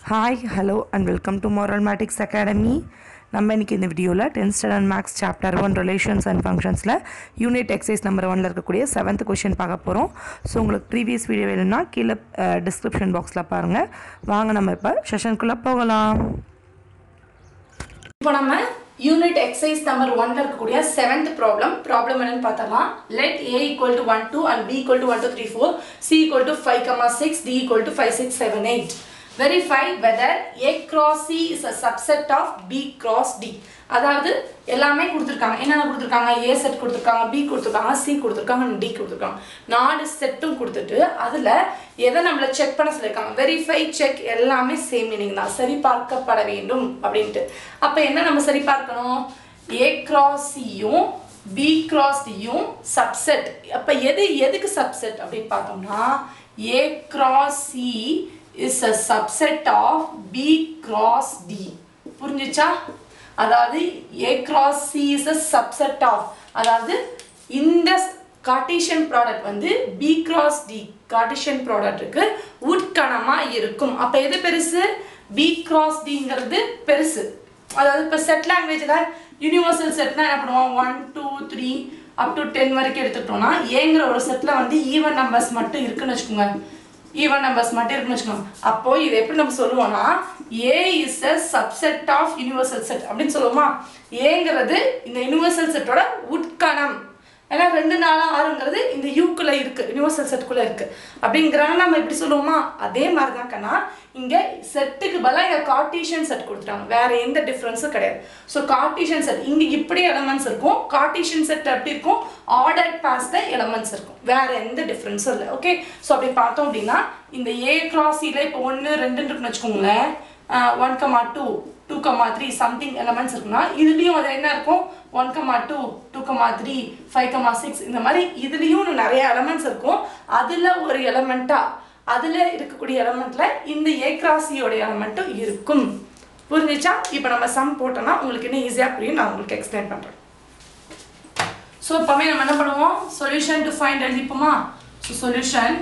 Hi hello and welcome to moral matics academy நம்ம இன்னைக்கு இந்த வீடியோவில் tenth standard maths chapter one relations and ஃபங்க்ஷன்ஸில் யூனிட் எக்ஸைஸ் நம்பர் ஒனில் இருக்கக்கூடிய செவன்த் கொஷின் பார்க்க போகிறோம் ஸோ உங்களுக்கு ப்ரீவியஸ் வீடியோ வேணும்னா கீழே டிஸ்கிரிப்ஷன் பாக்ஸில் பாருங்கள் வாங்க நம்ம இப்போ செஷனுக்குள்ளே போகலாம் இப்போ நம்ம யூனிட் எக்ஸசைஸ் நம்பர் ஒன்ல இருக்கக்கூடிய செவன்த் ப்ராப்ளம் ப்ராப்ளம் என்னன்னு பார்த்தலாம் let A equal to one two and B equal to one two three four C equal to five comma six D equal to five six seven eight verify whether A cross C is a subset of B cross D அதாவது எல்லாமே கொடுத்துருக்காங்க என்னென்ன கொடுத்துருக்காங்க A set கொடுத்துருக்காங்க B கொடுத்துருக்காங்க C கொடுத்துருக்காங்க D கொடுத்துருக்காங்க நாலு செட்டும் கொடுத்துட்டு அதில் எதை நம்மளை செக் பண்ண சொல்லியிருக்காங்க வெரிஃபை செக் எல்லாமே சேம் மீனிங் தான் சரி பார்க்கப்பட வேண்டும் அப்படின்ட்டு அப்போ என்ன நம்ம சரி பார்க்கணும் ஏ கிராஸ் சியும் பி கிராஸ் டியும் சப்செட் அப்போ எது எதுக்கு சப்செட் அப்படின்னு பார்த்தோம்னா A cross C is a subset of B cross D புரிஞ்சுச்சா அதாவது A cross C is a subset of அதாவது இந்த கார்டீஷியன் ப்ராடக்ட் வந்து பி கிராஸ் டி கார்டீஷியன் ப்ராடக்ட்டுக்கு உட்கணமாக இருக்கும் அப்போ எது பெருசு பி கிராஸ் டிங்கிறது பெருசு அதாவது இப்போ செட் லாங்குவேஜில் யூனிவர்சல் செட்னா என்ன பண்ணுவோம் one two three up to ten வரைக்கும் எடுத்துக்கிட்டோம்னா ஏங்கிற ஒரு செட்டில் வந்து ஈவன் நம்பர்ஸ் மட்டும் இருக்குன்னு வச்சுக்கோங்க ஈவன் நம்பர்ஸ் மட்டும் இருக்குன்னு வச்சுக்கோங்க அப்போ இது எப்படி நம்ம சொல்லுவோம்னா A is a subset of universal set அப்படின்னு சொல்லுவோமா ஏங்கிறது இந்த யூனிவர்சல் செட்டோட உட்கணம் ஏன்னா ரெண்டு நாலு ஆறுங்கிறது இந்த யூக்குள்ள இருக்கு யூனிவர்சல் செட்டுக்குள்ள இருக்கு அப்படிங்கிறாங்க நம்ம எப்படி சொல்லுவோமா அதே மாதிரி தான் கண்ணா இங்க செட்டுக்கு பதிலாக இங்க கார்டீஷியன் செட் கொடுத்துட்டாங்க வேற எந்த டிஃப்ரென்ஸும் கிடையாது ஸோ கார்டீஷியன் செட் இங்க இப்படி எலமெண்ட்ஸ் இருக்கும் கார்டீஷியன் செட் எப்படி இருக்கும் ஆர்டர் பாஸ்ல எலமெண்ட்ஸ் இருக்கும் வேற எந்த டிஃப்ரென்ஸும் இல்லை ஓகே ஸோ அப்படி பார்த்தோம் அப்படின்னா இந்த ஏ கிராஸில் இப்போ ஒன்று ரெண்டுன்னு இருக்குன்னு வச்சுக்கோங்களேன் one comma two two comma three something elements இருக்குன்னா இதுலேயும் அது என்ன இருக்கும் one comma two two comma three five comma six இந்த மாதிரி இதுலேயும் நிறைய எலமெண்ட்ஸ் இருக்கும் அதில் ஒரு எலமெண்ட்டாக அதில் இருக்கக்கூடிய எலமெண்ட்டில் இந்த ஏக்ராசியோட எலமெண்ட்டும் இருக்கும் புரிஞ்சிச்சா இப்போ நம்ம சம் போட்டோம்னா உங்களுக்கு இன்னும் ஈஸியாக புரியும் நான் உங்களுக்கு எக்ஸ்பிளைன் பண்ணுறேன் ஸோ இப்போவே நம்ம என்ன பண்ணுவோம் சொல்யூஷன் டு ஃபைண்ட் எழுதிப்போமா ஸோ சொல்யூஷன்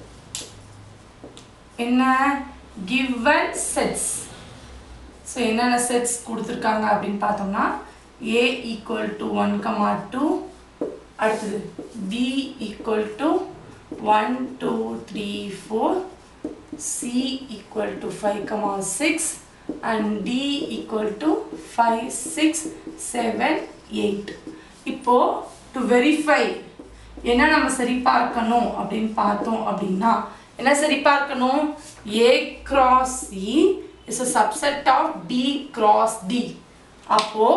என்ன கிவன் செட்ஸ் ஸோ என்னென்ன செட்ஸ் கொடுத்துருக்காங்க அப்படின்னு பார்த்தோம்னா A equal to one comma two அடுத்தது B equal to one two three four C equal to five comma six and D equal to five six seven eight இப்போது to verify என்ன நம்ம சரி பார்க்கணும் அப்படின்னு பார்த்தோம் அப்படின்னா என்ன சரி பார்க்கணும் A cross C is a subset of D cross D. அப்போ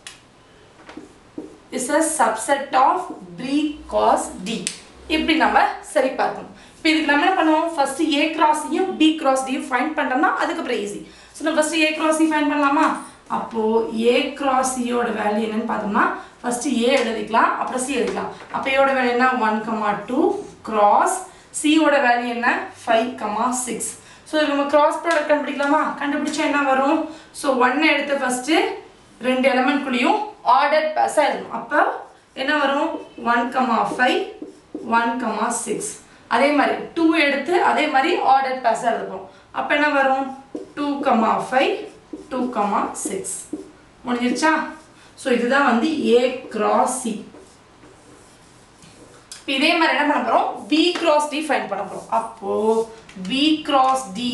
is a subset of B cross D. இப்படி நம்ம சரி பார்க்கணும் இப்போ இதுக்கு நம்ம என்ன பண்ணுவோம் ஃபர்ஸ்ட் ஏ கிராஸையும் பி கிராஸ் டியும் ஃபைண்ட் பண்ணோம்னா அதுக்கப்புறம் ஈஸி ஸோ நம்ம first A cross C find பண்ணலாமா அப்போ ஏ கிராஸ் சியோட வேல்யூ என்னன்னு பார்த்தோம்னா ஃபர்ஸ்ட் ஏ எழுதிக்கலாம் அப்புறம் சி எழுதிக்கலாம் அப்போ ஏயோட வேல்யூ என்ன ஒன் கமா டூ கிராஸ் சியோட வேல்யூ என்ன ஃபைவ் கமா சிக்ஸ் ஸோ இது நம்ம கிராஸ் ப்ராடக்ட் கண்டுபிடிக்கலாமா கண்டுபிடிச்சா என்ன வரும் ஸோ ஒன்னை எடுத்து ஃபஸ்ட்டு ரெண்டு எலமெண்ட்குள்ளேயும் ஆர்டர் பேஸாக எழுதணும் அப்போ என்ன வரும் one comma five one comma six அதே மாதிரி டூ எடுத்து அதே மாதிரி ஆர்டர் பேஸாக எழுதுவோம் அப்போ என்ன வரும் two comma five two comma six முடிஞ்சிருச்சா ஸோ இதுதான் வந்து ஏ கிராஸ் சி இப்போ இதே மாதிரி என்ன பண்ண போகிறோம் பி கிராஸ் டி ஃபைண்ட் பண்ண போகிறோம் அப்போது B cross D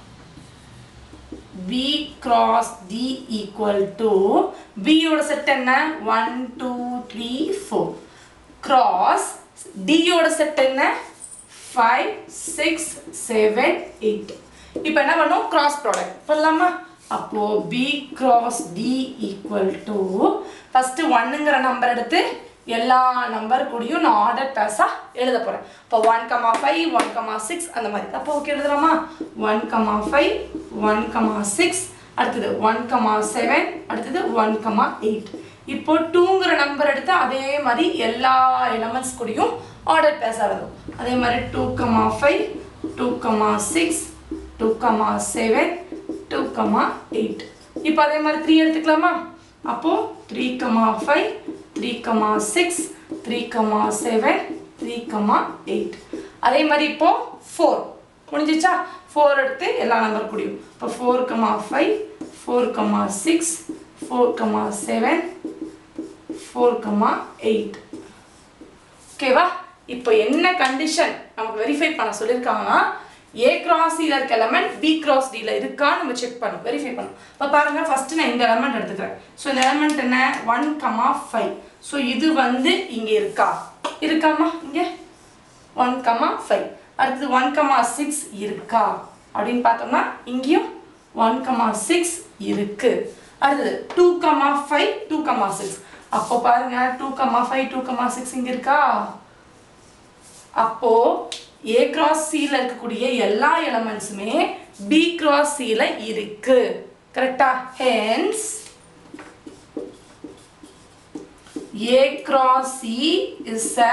B cross D equal to பியோட செட் என்ன one two three four cross டியோட செட் என்ன ஃபைவ் சிக்ஸ் செவன் எயிட் இப்போ என்ன பண்ணும் கிராஸ் ப்ராடக்ட் பண்ணலாமா அப்போது B cross D equal to first ஒன்னுங்கிற நம்பர் எடுத்து எல்லா நம்பர் கூடயும் நான் ஆர்டர் பேஸாக எழுத போகிறேன் இப்போ one comma five one comma six அந்த மாதிரி அப்போ ஓகே எழுதலாமா one comma five one comma six அடுத்தது ஒன் கமா செவன் அடுத்தது ஒன் கமா எயிட் இப்போ டூங்கிற நம்பர் எடுத்து அதே மாதிரி எல்லா எலமெண்ட்ஸ் கூடயும் ஆர்டர் பேஸாக எழுதும் அதே மாதிரி two comma five two comma six two comma seven two comma eight இப்போ அதே மாதிரி த்ரீ எடுத்துக்கலாமா அப்போது three comma five three comma six three comma seven three comma eight அதே மாதிரி இப்போ ஃபோர் முடிஞ்சிச்சா ஃபோர் எடுத்து எல்லா நம்பர் கூடியும் இப்போ four comma five four comma six four comma seven four comma eight ஓகேவா இப்போ என்ன கண்டிஷன் நமக்கு வெரிஃபை பண்ண சொல்லியிருக்காங்கன்னா ஏ கிராஸ் சியில் இருக்க எலமெண்ட் பி கிராஸ் டியில் இருக்கான்னு நம்ம செக் பண்ணணும் வெரிஃபை பண்ணணும் இப்போ பாருங்க ஃபர்ஸ்ட் நான் இந்த எலமெண்ட் எடுத்துக்கிறேன் ஸோ இந்த எலமெண்ட் என்ன ஒன் கமா ஃபைவ் ஸோ இது வந்து இங்கே இருக்கா இருக்காமா இங்கே ஒன் கமா ஃபைவ் அடுத்தது ஒன் கமா சிக்ஸ் இருக்கா அப்படின்னு பார்த்தோம்னா இங்கேயும் ஒன் கமா சிக்ஸ் இருக்கு அடுத்தது two comma five two comma six அப்போ பாருங்க two comma five two comma six இங்கே இருக்கா அப்போ ஏ கிராஸ் சியில் இருக்கக்கூடிய எல்லா எலமெண்ட்ஸுமே பி கிராஸ் சியில் இருக்கு கரெக்டா hence A cross C is a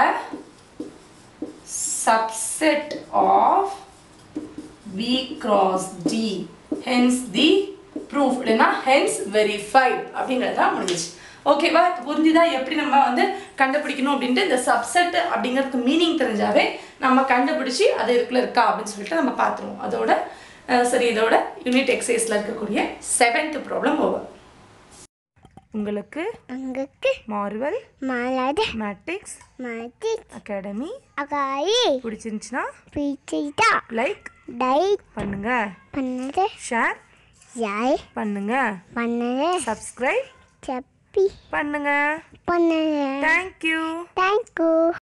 subset of B cross D. Hence the proof இல்லைன்னா hence verified அப்படிங்கிறது தான் முடிஞ்சிச்சு ஓகேவா புரிஞ்சுதா எப்படி நம்ம வந்து கண்டுபிடிக்கணும் அப்படின்ட்டு இந்த சப்செட் அப்படிங்கிறதுக்கு மீனிங் தெரிஞ்சாவே நம்ம கண்டுபிடிச்சி அது இருக்குள்ள இருக்கா அப்படின்னு சொல்லிட்டு நம்ம பார்த்துருவோம் அதோட அஹ், சரி இதோட யூனிட் எக்ஸசைஸில் இருக்கக்கூடிய செவன்த் ப்ராப்ளம் ஓவர் உங்களுக்கு அங்கக்கு மார்வல் மாலாத மேட்ரிக்ஸ் மாத்தி அகாடமி அகாயி பிடிச்சிருந்துச்சுன்னா பிடிச்சா லைக் டைட் பண்ணுங்க பண்ணது ஷேர் யாய் பண்ணுங்க பண்ணது சப்ஸ்கிரைப் செப்பி பண்ணுங்க பண்ணது தேங்க்யூ தேங்க்யூ